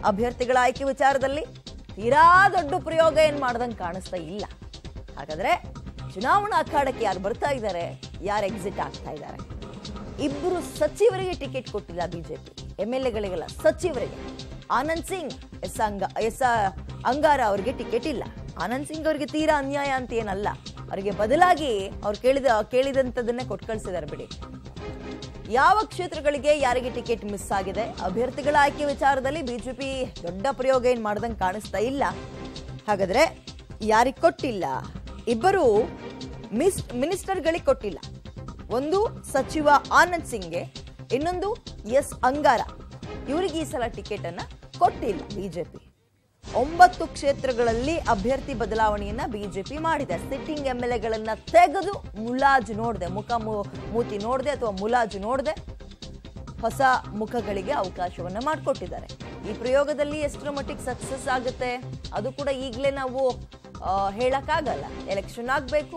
ಅಭ್ಯರ್ಥಿಗಳ ಆಯ್ಕೆ ವಿಚಾರದಲ್ಲಿ ತೀರಾ ದೊಡ್ಡ ಪ್ರಯೋಗ ಏನ್ ಮಾಡ್ದಂಗೆ ಕಾಣಿಸ್ತಾ ಇಲ್ಲ ಹಾಗಾದ್ರೆ ಚುನಾವಣಾ ಅಖಾಡಕ್ಕೆ ಯಾರು ಬರ್ತಾ ಇದ್ದಾರೆ ಯಾರು ಎಕ್ಸಿಟ್ ಆಗ್ತಾ ಇದ್ದಾರೆ ಇಬ್ಬರು ಸಚಿವರಿಗೆ ಟಿಕೆಟ್ ಕೊಟ್ಟಿಲ್ಲ ಬಿಜೆಪಿ ಎಂ ಎಲ್ ಎಗಳಿಗೆಲ್ಲ ಸಚಿವರಿಗೆ ಆನಂದ್ ಸಿಂಗ್ ಎಸ್ ಅಂಗ ಎಸ್ ಅಂಗಾರ ಅವರಿಗೆ ಟಿಕೆಟ್ ಇಲ್ಲ ಆನಂದ್ ಸಿಂಗ್ ಅವರಿಗೆ ತೀರಾ ಅನ್ಯಾಯ ಅಂತ ಏನಲ್ಲ ಅವರಿಗೆ ಬದಲಾಗಿ ಅವ್ರು ಕೇಳಿದ ಕೇಳಿದಂಥದ್ದನ್ನೇ ಕೊಟ್ಟು ಕಳಿಸಿದ್ದಾರೆ ಬಿಡಿ ಯಾವ ಕ್ಷೇತ್ರಗಳಿಗೆ ಯಾರಿಗೆ ಟಿಕೆಟ್ ಮಿಸ್ ಆಗಿದೆ ಅಭ್ಯರ್ಥಿಗಳ ಆಯ್ಕೆ ವಿಚಾರದಲ್ಲಿ ಬಿಜೆಪಿ ದೊಡ್ಡ ಪ್ರಯೋಗ ಏನ್ ಮಾಡ್ದಂಗೆ ಕಾಣಿಸ್ತಾ ಇಲ್ಲ ಹಾಗಾದ್ರೆ ಯಾರಿಗೆ ಕೊಟ್ಟಿಲ್ಲ ಇಬ್ಬರು ಮಿಸ್ ಮಿನಿಸ್ಟರ್ಗಳಿಗೆ ಕೊಟ್ಟಿಲ್ಲ ಒಂದು ಸಚಿವ ಆನಂದ್ ಸಿಂಗ್ಗೆ ಇನ್ನೊಂದು ಎಸ್ ಅಂಗಾರ ಇವರಿಗೆ ಈ ಸಲ ಟಿಕೆಟ್ ಅನ್ನ ಕೊಟ್ಟಿಲ್ಲ ಬಿಜೆಪಿ ಒಂಬತ್ತು ಕ್ಷೇತ್ರಗಳಲ್ಲಿ ಅಭ್ಯರ್ಥಿ ಬದಲಾವಣೆಯನ್ನ ಬಿಜೆಪಿ ಮಾಡಿದೆ ಸಿಟ್ಟಿಂಗ್ ಎಂ ಎಲ್ ಎಗಳನ್ನ ತೆಗೆದು ಮುಲಾಜು ನೋಡದೆ ಮುಖ ಮು- ಮೂತಿ ನೋಡದೆ ಅಥವಾ ಮುಲಾಜು ನೋಡದೆ ಹೊಸ ಮುಖಗಳಿಗೆ ಅವಕಾಶವನ್ನ ಮಾಡಿಕೊಟ್ಟಿದ್ದಾರೆ ಈ ಪ್ರಯೋಗದಲ್ಲಿ ಎಷ್ಟರ ಮಟ್ಟಿಗೆ ಸಕ್ಸಸ್ ಆಗುತ್ತೆ ಅದು ಕೂಡ ಈಗಲೇ ನಾವು ಆ, ಹೇಳಕ್ಕಾಗಲ್ಲ ಎಲೆಕ್ಷನ್ ಆಗಬೇಕು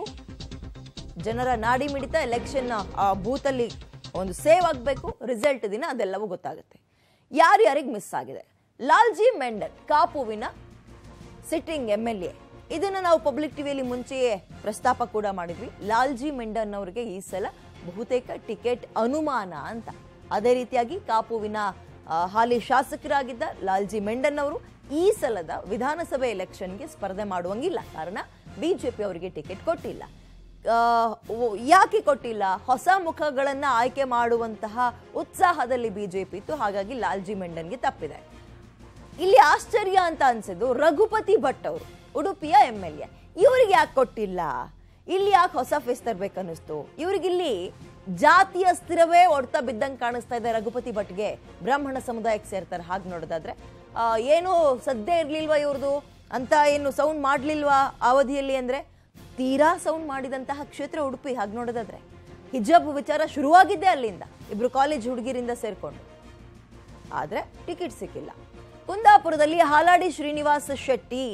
ಜನರ ನಾಡಿ ಮಿಡಿತ ಎಲೆಕ್ಷನ್ ಬೂತಲ್ಲಿ ಒಂದು ಸೇವ್ ಆಗಬೇಕು ರಿಸಲ್ಟ್ ದಿನ ಅದೆಲ್ಲವೂ ಗೊತ್ತಾಗುತ್ತೆ ಯಾರ್ಯಾರಿಗೆ ಮಿಸ್ ಆಗಿದೆ ಲಾಲ್ಜಿ ಮೆಂಡನ್ ಕಾಪುವಿನ ಸಿಟ್ಟಿಂಗ್ ಎಂ ಎಲ್ ಎ ಇದನ್ನು ನಾವು ಪಬ್ಲಿಕ್ ಟಿವಿಯಲ್ಲಿ ಮುಂಚೆಯೇ ಪ್ರಸ್ತಾಪ ಕೂಡ ಮಾಡಿದ್ವಿ ಲಾಲ್ಜಿ ಮೆಂಡನ್ ಅವರಿಗೆ ಈ ಸಲ ಬಹುತೇಕ ಟಿಕೆಟ್ ಅನುಮಾನ ಅಂತ ಅದೇ ರೀತಿಯಾಗಿ ಕಾಪುವಿನ ಆ, ಹಾಲಿ ಶಾಸಕರಾಗಿದ್ದ ಲಾಲ್ಜಿ ಮೆಂಡನ್ ಅವರು ಈ ಸಲದ ವಿಧಾನಸಭೆ ಎಲೆಕ್ಷನ್ಗೆ ಸ್ಪರ್ಧೆ ಮಾಡುವಂಗಿಲ್ಲ ಕಾರಣ ಬಿಜೆಪಿ ಅವರಿಗೆ ಟಿಕೆಟ್ ಕೊಟ್ಟಿಲ್ಲ ಆ, ಓ- ಯಾಕೆ ಕೊಟ್ಟಿಲ್ಲ ಹೊಸ ಮುಖಗಳನ್ನ ಆಯ್ಕೆ ಮಾಡುವಂತಹ ಉತ್ಸಾಹದಲ್ಲಿ ಬಿಜೆಪಿ ಇತ್ತು ಹಾಗಾಗಿ ಲಾಲ್ಜಿ ಮೆಂಡನ್ಗೆ ತಪ್ಪಿದೆ ಇಲ್ಲಿ ಆಶ್ಚರ್ಯ ಅಂತ ಅನ್ಸಿದ್ದು ರಘುಪತಿ ಭಟ್ ಅವರು ಉಡುಪಿಯ ಎಂ ಎಲ್ ಎ ಇವ್ರಿಗೆ ಯಾಕೆ ಕೊಟ್ಟಿಲ್ಲ ಇಲ್ಲಿ ಯಾಕೆ ಹೊಸ ಫೇಸ್ ತರ್ಬೇಕನ್ನಿಸ್ತು ಇವ್ರಿಗಿಲ್ಲಿ ಜಾತಿಯ ಸ್ಥಿರವೇ ಹೊಡ್ತಾ ಬಿದ್ದಂಗೆ ಕಾಣಿಸ್ತಾ ಇದೆ ರಘುಪತಿ ಭಟ್ಗೆ ಬ್ರಾಹ್ಮಣ ಸಮುದಾಯಕ್ಕೆ ಸೇರ್ತಾರೆ ಹಾಗೆ ನೋಡೋದಾದ್ರೆ ಆ, ಏನು ಸದ್ಯ ಇರ್ಲಿಲ್ವಾ ಇವ್ರದ್ದು ಅಂತ ಏನು ಸೌಂಡ್ ಮಾಡ್ಲಿಲ್ವಾ ಅವಧಿಯಲ್ಲಿ ಅಂದ್ರೆ ತೀರಾ ಸೌಂಡ್ ಮಾಡಿದಂತಹ ಕ್ಷೇತ್ರ ಉಡುಪಿ ಹಾಗೆ ನೋಡೋದಾದ್ರೆ ಹಿಜಾಬ್ ವಿಚಾರ ಶುರುವಾಗಿದ್ದೇ ಅಲ್ಲಿಂದ ಇಬ್ರು ಕಾಲೇಜ್ ಹುಡುಗಿರಿಂದ ಸೇರ್ಕೊಂಡು ಆದ್ರೆ ಟಿಕೆಟ್ ಸಿಕ್ಕಿಲ್ಲ ಕುಂದಾಪುರದಲ್ಲಿ ಹಾಲಾಡಿ ಶ್ರೀನಿವಾಸ ಶೆಟ್ಟಿ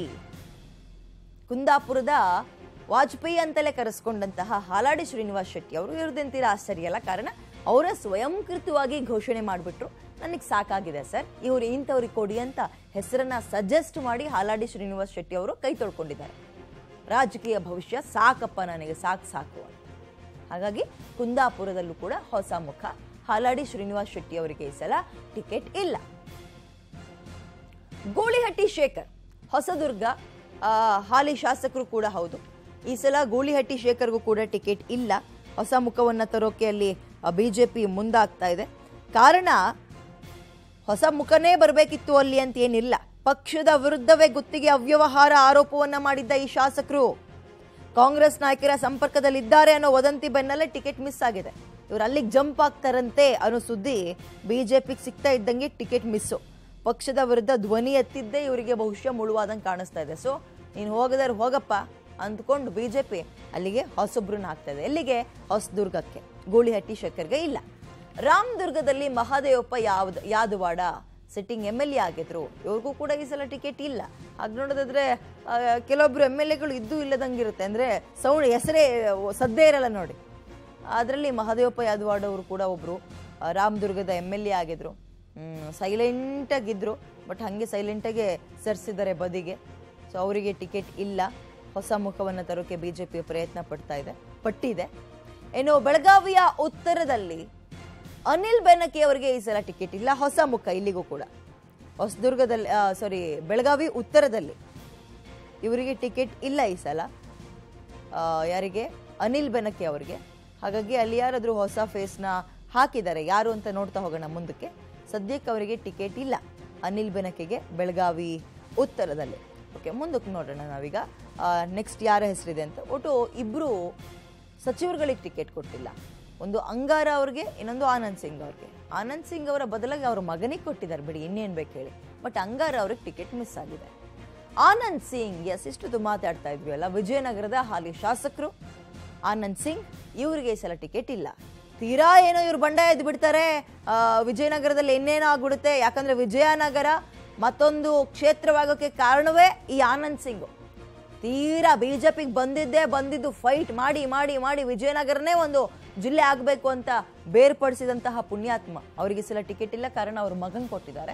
ಕುಂದಾಪುರದ ವಾಜಪೇಯಿ ಅಂತಲೇ ಕರೆಸ್ಕೊಂಡಂತಹ ಹಾಲಾಡಿ ಶ್ರೀನಿವಾಸ್ ಶೆಟ್ಟಿ ಅವರು ಇವ್ರದ್ದೆಂತೀರ ಆಶ್ಚರ್ಯ ಅಲ್ಲ ಕಾರಣ ಅವರ ಸ್ವಯಂಕೃತವಾಗಿ ಘೋಷಣೆ ಮಾಡಿಬಿಟ್ರು ನನಗೆ ಸಾಕಾಗಿದೆ ಸರ್ ಇವರು ಇಂಥವ್ರಿಗೆ ಕೊಡಿ ಅಂತ ಹೆಸರನ್ನ ಸಜೆಸ್ಟ್ ಮಾಡಿ ಹಾಲಾಡಿ ಶ್ರೀನಿವಾಸ್ ಶೆಟ್ಟಿ ಅವರು ಕೈ ತೊಳ್ಕೊಂಡಿದ್ದಾರೆ ರಾಜಕೀಯ ಭವಿಷ್ಯ ಸಾಕಪ್ಪ ನನಗೆ ಸಾಕು ಸಾಕು ಅಂತ ಹಾಗಾಗಿ ಕುಂದಾಪುರದಲ್ಲೂ ಕೂಡ ಹೊಸ ಮುಖ ಹಾಲಾಡಿ ಶ್ರೀನಿವಾಸ್ ಶೆಟ್ಟಿ ಅವರಿಗೆ ಈ ಸಲ ಟಿಕೆಟ್ ಇಲ್ಲ ಗೂಳಿಹಟ್ಟಿ ಶೇಖರ್ ಹೊಸದುರ್ಗ ಆ, ಹಾಲಿ ಶಾಸಕರು ಕೂಡ ಹೌದು ಈ ಸಲ ಗೂಳಿಹಟ್ಟಿ ಶೇಖರ್ಗೂ ಕೂಡ ಟಿಕೆಟ್ ಇಲ್ಲ ಹೊಸ ಮುಖವನ್ನ ತರೋಕೆ ಅಲ್ಲಿ ಬಿಜೆಪಿ ಮುಂದಾಗ್ತಾ ಇದೆ ಕಾರಣ ಹೊಸ ಮುಖನೇ ಬರಬೇಕಿತ್ತು ಅಲ್ಲಿ ಅಂತ ಏನಿಲ್ಲ ಪಕ್ಷದ ವಿರುದ್ಧವೇ ಗುತ್ತಿಗೆ ಅವ್ಯವಹಾರ ಆರೋಪವನ್ನ ಮಾಡಿದ್ದ ಈ ಶಾಸಕರು ಕಾಂಗ್ರೆಸ್ ನಾಯಕರ ಸಂಪರ್ಕದಲ್ಲಿದ್ದಾರೆ ಅನ್ನೋ ವದಂತಿ ಬೆನ್ನಲ್ಲೇ ಟಿಕೆಟ್ ಮಿಸ್ ಆಗಿದೆ ಇವ್ರು ಅಲ್ಲಿಗೆ ಜಂಪ್ ಆಗ್ತಾರಂತೆ ಅನ್ನೋ ಸುದ್ದಿ ಬಿಜೆಪಿಗೆ ಸಿಗ್ತಾ ಇದ್ದಂಗೆ ಟಿಕೆಟ್ ಮಿಸ್ಸು ಪಕ್ಷದ ವಿರುದ್ಧ ಧ್ವನಿ ಎತ್ತಿದ್ದೇ ಇವರಿಗೆ ಬಹುಶಃ ಮುಳುವಾದಂಗೆ ಕಾಣಿಸ್ತಾ ಇದೆ ಸೊ ನೀನು ಹೋಗದಾರೆ ಹೋಗಪ್ಪ ಅಂದ್ಕೊಂಡು ಬಿಜೆಪಿ ಅಲ್ಲಿಗೆ ಹೊಸಬ್ರನ್ನ ಹಾಕ್ತಾ ಇದೆ ಎಲ್ಲಿಗೆ ಹೊಸದುರ್ಗಕ್ಕೆ ಗೂಳಿಹಟ್ಟಿ ಶೇಖರ್ಗೆ ಇಲ್ಲ ರಾಮದುರ್ಗದಲ್ಲಿ ಮಹಾದೇವಪ್ಪ ಯಾವ್ದು Yadawad sitting M L A ಆಗಿದ್ರು ಇವ್ರಿಗೂ ಕೂಡ ಈ ಸಲ ಟಿಕೆಟ್ ಇಲ್ಲ ಹಾಗೆ ನೋಡೋದಾದ್ರೆ ಆ, ಕೆಲವೊಬ್ರು ಎಮ್ ಎಲ್ ಎಗಳು ಇದ್ದೂ ಇಲ್ಲದಂಗಿರುತ್ತೆ ಅಂದ್ರೆ ಸೌಂಡ್ ಹೆಸರೇ ಸದ್ದೇ ಇರಲ್ಲ ನೋಡಿ ಅದರಲ್ಲಿ ಮಹಾದೇವಪ್ಪ ಯಾದವಾಡ ಅವರು ಕೂಡ ಒಬ್ರು ಆ, ರಾಮದುರ್ಗದ ಎಮ್ ಎಲ್ ಎ ಆಗಿದ್ರು ಸೈಲೆಂಟ್ ಆಗಿದ್ರು ಬಟ್ ಹಾಗೆ ಸೈಲೆಂಟಾಗೆ ಸರಿಸಿದ್ದಾರೆ ಬದಿಗೆ ಸೊ ಅವರಿಗೆ ಟಿಕೆಟ್ ಇಲ್ಲ ಹೊಸ ಮುಖವನ್ನು ತರೋಕೆ ಬಿಜೆಪಿ ಪ್ರಯತ್ನ ಪಡ್ತಾ ಇದೆ ಪಟ್ಟಿದೆ ಇನ್ನು ಬೆಳಗಾವಿಯ ಉತ್ತರದಲ್ಲಿ ಅನಿಲ್ ಬೆನಕೆ ಅವರಿಗೆ ಈ ಸಲ ಟಿಕೆಟ್ ಇಲ್ಲ ಹೊಸ ಮುಖ ಇಲ್ಲಿಗೂ ಕೂಡ ಹೊಸದುರ್ಗದಲ್ಲಿ ಸಾರಿ ಬೆಳಗಾವಿ ಉತ್ತರದಲ್ಲಿ ಇವರಿಗೆ ಟಿಕೆಟ್ ಇಲ್ಲ ಈ ಸಲ ಆ, ಯಾರಿಗೆ ಅನಿಲ್ ಬೆನಕೆ ಅವರಿಗೆ ಹಾಗಾಗಿ ಅಲ್ಲಿ ಯಾರಾದರೂ ಹೊಸ ಫೇಸ್ನ ಹಾಕಿದ್ದಾರೆ ಯಾರು ಅಂತ ನೋಡ್ತಾ ಹೋಗೋಣ ಮುಂದಕ್ಕೆ ಸದ್ಯಕ್ಕೆ ಅವರಿಗೆ ಟಿಕೆಟ್ ಇಲ್ಲ ಅನಿಲ್ ಬೆನಕೆಗೆ ಬೆಳಗಾವಿ ಉತ್ತರದಲ್ಲಿ ಓಕೆ ಮುಂದಕ್ಕೆ ನೋಡೋಣ ನಾವೀಗ ನೆಕ್ಸ್ಟ್ ಯಾರ ಹೆಸರಿದೆ ಅಂತ ಒಟ್ಟು ಇಬ್ಬರು ಸಚಿವರುಗಳಿಗೆ ಟಿಕೆಟ್ ಕೊಟ್ಟಿಲ್ಲ ಒಂದು ಅಂಗಾರ ಅವ್ರಿಗೆ ಇನ್ನೊಂದು ಆನಂದ್ ಸಿಂಗ್ ಅವ್ರಿಗೆ ಆನಂದ್ ಸಿಂಗ್ ಅವರ ಬದಲಾಗಿ ಅವ್ರ ಮಗನಿಗೆ ಕೊಟ್ಟಿದ್ದಾರೆ ಬಿಡಿ ಇನ್ನೇನು ಬೇಕು ಹೇಳಿ ಬಟ್ ಅಂಗಾರ ಅವ್ರಿಗೆ ಟಿಕೆಟ್ ಮಿಸ್ ಆಗಿದೆ ಆನಂದ್ ಸಿಂಗ್ ಎಸ್ ಇಷ್ಟೊತ್ತು ಮಾತಾಡ್ತಾ ಇದ್ವಿ ಅಲ್ಲ ವಿಜಯನಗರದ ಹಾಲಿ ಶಾಸಕರು ಆನಂದ್ ಸಿಂಗ್ ಇವರಿಗೆ ಈ ಸಲ ಟಿಕೆಟ್ ಇಲ್ಲ ತೀರಾ ಏನೋ ಇವ್ರು ಬಂಡಾಯ ಎದ್ದು ಬಿಡ್ತಾರೆ ಆ, ವಿಜಯನಗರದಲ್ಲಿ ಇನ್ನೇನೋ ಆಗ್ಬಿಡುತ್ತೆ ಯಾಕಂದ್ರೆ ವಿಜಯನಗರ ಮತ್ತೊಂದು ಕ್ಷೇತ್ರವಾಗೋಕೆ ಕಾರಣವೇ ಈ ಆನಂದ್ ಸಿಂಗ್ ತೀರಾ ಬಿಜೆಪಿಗೆ ಬಂದಿದ್ದೇ ಬಂದಿದ್ದು ಫೈಟ್ ಮಾಡಿ ಮಾಡಿ ಮಾಡಿ ವಿಜಯನಗರನೇ ಒಂದು ಜಿಲ್ಲೆ ಆಗಬೇಕು ಅಂತ ಬೇರ್ಪಡಿಸಿದಂತಹ ಪುಣ್ಯಾತ್ಮ ಅವರಿಗೆ ಈ ಸಲ ಟಿಕೆಟ್ ಇಲ್ಲ ಕಾರಣ ಅವ್ರ ಮಗನ್ ಕೊಟ್ಟಿದ್ದಾರೆ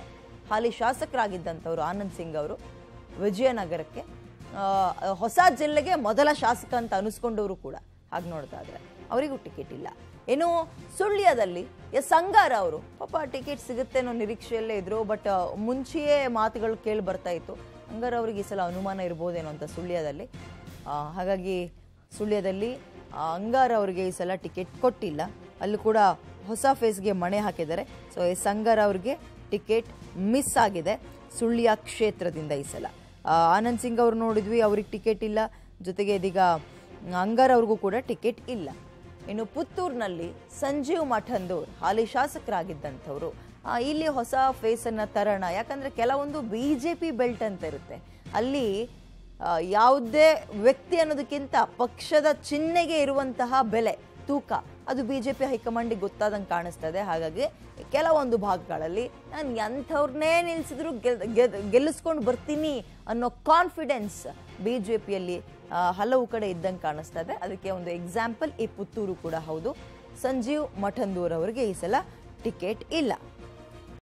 ಹಾಲಿ ಶಾಸಕರಾಗಿದ್ದಂಥವ್ರು ಆನಂದ್ ಸಿಂಗ್ ಅವರು ವಿಜಯನಗರಕ್ಕೆ ಆ, ಹೊಸ ಜಿಲ್ಲೆಗೆ ಮೊದಲ ಶಾಸಕ ಅಂತ ಅನಿಸ್ಕೊಂಡವರು ಕೂಡ ಹಾಗೆ ನೋಡ್ತಾ ಇದ್ರೆ ಅವರಿಗೂ ಟಿಕೆಟ್ ಇಲ್ಲ ಇನ್ನು ಸುಳ್ಯದಲ್ಲಿ ಎಸ್ ಅಂಗಾರ ಅವರು ಪಾಪ ಟಿಕೆಟ್ ಸಿಗುತ್ತೆ ಅನ್ನೋ ನಿರೀಕ್ಷೆಯಲ್ಲೇ ಇದ್ರು ಬಟ್ ಮುಂಚೆಯೇ ಮಾತುಗಳು ಕೇಳಿ ಬರ್ತಾ ಇತ್ತು ಅಂಗಾರ ಅವರಿಗೆ ಈ ಸಲ ಅನುಮಾನ ಇರ್ಬೋದೇನೋ ಅಂತ ಸುಳ್ಯದಲ್ಲಿ ಆ, ಹಾಗಾಗಿ ಸುಳ್ಯದಲ್ಲಿ ಆ, ಅಂಗಾರ ಅವರಿಗೆ ಈ ಸಲ ಟಿಕೆಟ್ ಕೊಟ್ಟಿಲ್ಲ ಅಲ್ಲೂ ಕೂಡ ಹೊಸ ಫೇಸ್ಗೆ ಮಣೆ ಹಾಕಿದ್ದಾರೆ ಸೊ ಎಸ್ ಅಂಗಾರ ಅವ್ರಿಗೆ ಟಿಕೆಟ್ ಮಿಸ್ ಆಗಿದೆ ಸುಳ್ಯ ಕ್ಷೇತ್ರದಿಂದ ಈ ಸಲ ಆ, ಆನಂದ್ ಸಿಂಗ್ ಅವ್ರು ನೋಡಿದ್ವಿ ಅವ್ರಿಗೆ ಟಿಕೆಟ್ ಇಲ್ಲ ಜೊತೆಗೆ ಇದೀಗ ಅಂಗಾರ್ ಅವ್ರಿಗೂ ಕೂಡ ಟಿಕೆಟ್ ಇಲ್ಲ ಇನ್ನು ಪುತ್ತೂರಿನಲ್ಲಿ ಸಂಜೀವ್ ಮಠಂದೂರ್ ಹಾಲಿ ಶಾಸಕರಾಗಿದ್ದಂಥವ್ರು ಆ, ಇಲ್ಲಿ ಹೊಸ ಫೇಸನ್ನು ತರೋಣ ಯಾಕಂದ್ರೆ ಕೆಲವೊಂದು ಬಿ ಜೆ ಪಿ ಬೆಲ್ಟ್ ಅಂತ ಇರುತ್ತೆ ಅಲ್ಲಿ ಆ, ಯಾವುದೇ ವ್ಯಕ್ತಿ ಅನ್ನೋದಕ್ಕಿಂತ ಪಕ್ಷದ ಚಿಹ್ನೆಗೆ ಇರುವಂತಹ ಬೆಲೆ ತೂಕ ಅದು ಬಿ ಜೆ ಪಿ ಹೈಕಮಾಂಡಿಗೆ ಗೊತ್ತಾದಂಗೆ ಕಾಣಿಸ್ತದೆ ಹಾಗಾಗಿ ಕೆಲವೊಂದು ಭಾಗಗಳಲ್ಲಿ ನಾನು ಎಂಥವ್ರನ್ನೇ ನಿಲ್ಸಿದ್ರು ಗೆಲ್ ಗೆದ್- ಗೆಲ್ಲಿಸ್ಕೊಂಡು ಬರ್ತೀನಿ ಅನ್ನೋ ಕಾನ್ಫಿಡೆನ್ಸ್ ಬಿ ಜೆ ಪಿಯಲ್ಲಿ ಹಲವು ಕಡೆ ಇದ್ದಂಗೆ ಕಾಣಿಸ್ತದೆ ಅದಕ್ಕೆ ಒಂದು ಎಕ್ಸಾಂಪಲ್ ಈ ಪುತ್ತೂರು ಕೂಡ ಹೌದು ಸಂಜೀವ್ ಮಠಂದೂರ್ ಅವರಿಗೆ ಈ ಸಲ ಟಿಕೆಟ್ ಇಲ್ಲ